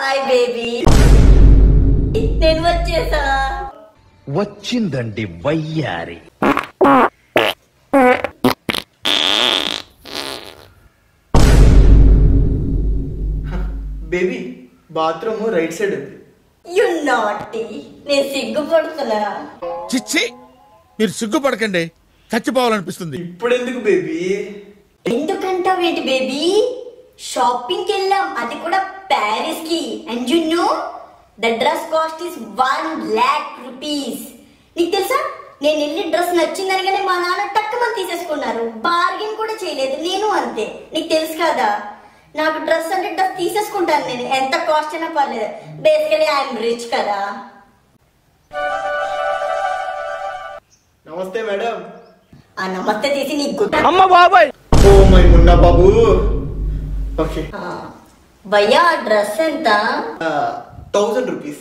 Hi baby నేను వచ్చేసా వచ్చిందండి వయ్యారి బేబీ బాత్రూమ్ రైట్ సైడ్ ఉంది యు నాటి నేను సిగ్గుపడుతున్నా చిచ్చి మీరు సిగ్గుపడకండి చచ్చిపోవాలనిపిస్తుంది ఇప్పుడు ఎందుకు బేబీ ఎందుకంటావు ఏంటి బేబీ షాపింగ్ వెళ్ళాం అది కూడా ప్యారిస్ కి and you know the dress cost is one lakh rupees నీకు తెలుసా నేను వెళ్ళి డ్రెస్ నచ్చిందనగానే మా నాన్న టక్కుమని తీసేసుకున్నారు బార్గెన్ కూడా చేయలేదు నేను అంతే నీకు తెలుసు కదా నాకు డ్రెస్ అంటే డ్రెస్ తీసేసుకుంటాను నేను ఎంత కాస్ట్ అయినా పర్లేదు బేసికలీ ఐఎమ్ రిచ్ కదా నమస్తే మేడం ఆ నమస్తే తీసి నీకు గుట్ట oh my Munna Babu okay భయ్యా ఆ డ్రెస్ ఎంత థౌజండ్ రూపీస్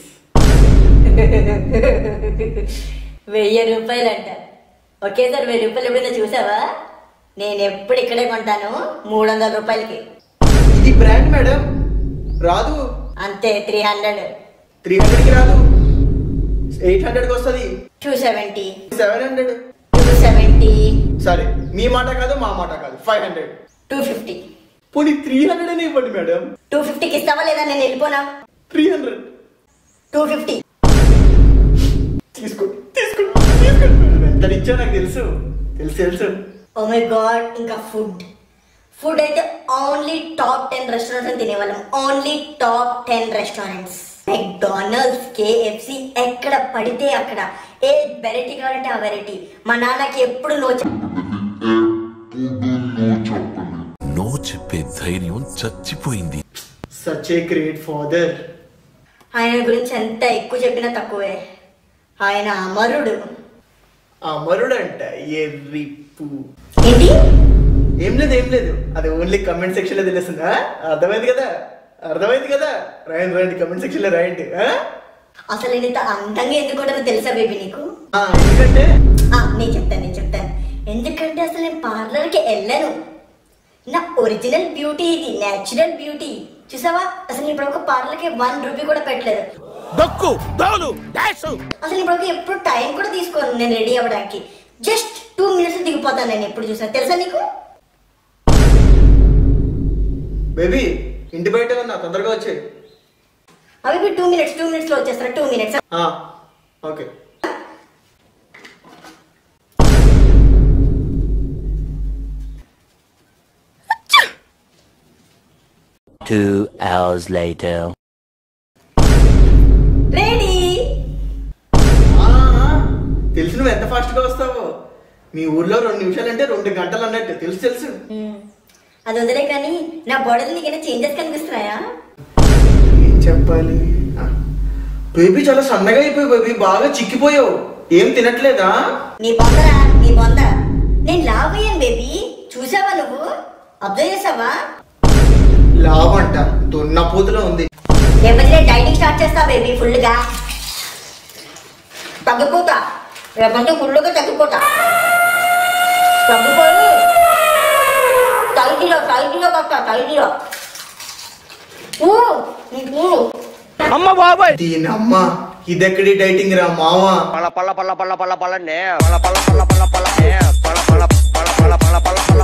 వెయ్యి రూపాయలు అంట ఒకేసారి వెయ్యి రూపాయలు ఎప్పుడైనా చూసావా నేను ఎప్పుడు ఇక్కడే కొంటాను మూడు వందల రూపాయలకి ఇది బ్రాండ్ మేడం రాదు అంతే త్రీ హండ్రెడ్ త్రీ హండ్రెడ్కి రాదు ఎయిట్ హండ్రెడ్కి వస్తుంది two seventy seven hundred two seventy సరే మీ మాట కాదు మా మాట కాదు ఫైవ్ హండ్రెడ్ టూ ఫిఫ్టీ పోనీ త్రీ హండ్రెడ్ అని ఇవ్వండి మేడం టూ ఫిఫ్టీకి ఇస్తావా లేదా నేను వెళ్ళిపోనా త్రీ హండ్రెడ్ టూ ఫిఫ్టీ తీసుకో తీసుకో తీసుకోండి మేడం ఎంత ఇచ్చో నాకు తెలుసు తెలుసు తెలుసు ఓ మై గాడ్ ఇంకా ఫుడ్ ఫుడ్ అయితే ఓన్లీ టాప్ టెన్ రెస్టారెంట్స్ అని తినేవాళ్ళం only top ten restaurants McDonald's KFC ఎక్కడ పడితే అక్కడ ఏ వెరైటీ కావాలంటే ఆ వెరైటీ మా నాన్నకి ఎప్పుడు నో నో చెప్పే ధైర్యం చచ్చిపోయింది సచ్ ఏ గ్రేట్ ఫాదర్ ఆయన గురించి ఎంత ఎక్కువ చెప్పినా తక్కువే ఆయన అమరుడు అమరుడంట ఎర్రిప్పు ఏంటి ఏం లేదు ఏం లేదు అది ఓన్లీ కమెంట్ సెక్షన్ లో తెలుస్తుందా అర్థమైంది కదా అర్థమైంది కదా రాయండి రాయండి కమెంట్ సెక్షన్ లో రాయండి ఆ? అసలు నేను ఇంత అందంగా ఎందుకుంటానో తెలుసా బేబీ నీకు ఆ, ఎందుకంటే ఆ, నేను చెప్తాను నేను చెప్తాను ఎందుకంటే అసలు నేను పార్లర్కి వెళ్ళను నా ఒరిజినల్ బ్యూటీ ఇది నేచురల్ బ్యూటీ చూసావా అసలు ఇప్పుడు ఒక పార్లర్కి వన్ రూపీ కూడా పెట్టలేదు దక్కు దోలు డాష్ అసలు ఇప్పుడు ఎప్పుడు టైం కూడా తీసుకోను నేను రెడీ అవ్వడానికి జస్ట్ టూ మినిట్స్ దిగిపోతాను నేను ఎప్పుడు చూసా తెలుసా నీకు బేబీ ఇంటి బయట ఉన్నా తొందరగా వచ్చే అవి టూ మినిట్స్ టూ మినిట్స్ లో వచ్చేస్తారు two minutes okay Two hours later. Ready ఆ, తెలుసు నువ్వు ఎంత ఫాస్ట్ గా వస్తావో మీ ఊర్లో రెండు నిమిషాలు అంటే రెండు గంటలు అన్నట్టు తెలుసు తెలుసు అది వదిలే కానీ నా బాడీలో నీకైనా చేంజెస్ కనిపిస్తున్నాయా ఏం చెప్పాలి ఆ, బేబీ చాలా సన్నగా అయిపోయి బేబీ బాగా చిక్కిపోయావు ఏం తినట్లేదా నీ బొందరా నీ బొంద నేను లావ్ అయ్యాను బేబీ చూసావా నువ్వు అబ్జర్వ్ చేసావా లావంట దున్న పూతలో ఉంది లేకపోతే నేను డైటింగ్ స్టార్ట్ చేస్తా బేబీ ఫుల్ గా తగ్గిపోతా లేకపోతే ఫుల్గా తగ్గిపోతా తగ్గిపోయి తైకిలో తైకిలో వస్తా తైకిలో ఊ నీకు దీనమ్మ ఇదెక్కడి డైటింగ్ రా మావా పల్ల పల్ల పల్ల పల్ల పల్ల పల్ల పల్ల పల్ల పల్ల పల్ల పల్ల పల్ల పల్ల పల్ల పల్ల పల్ల పల్ల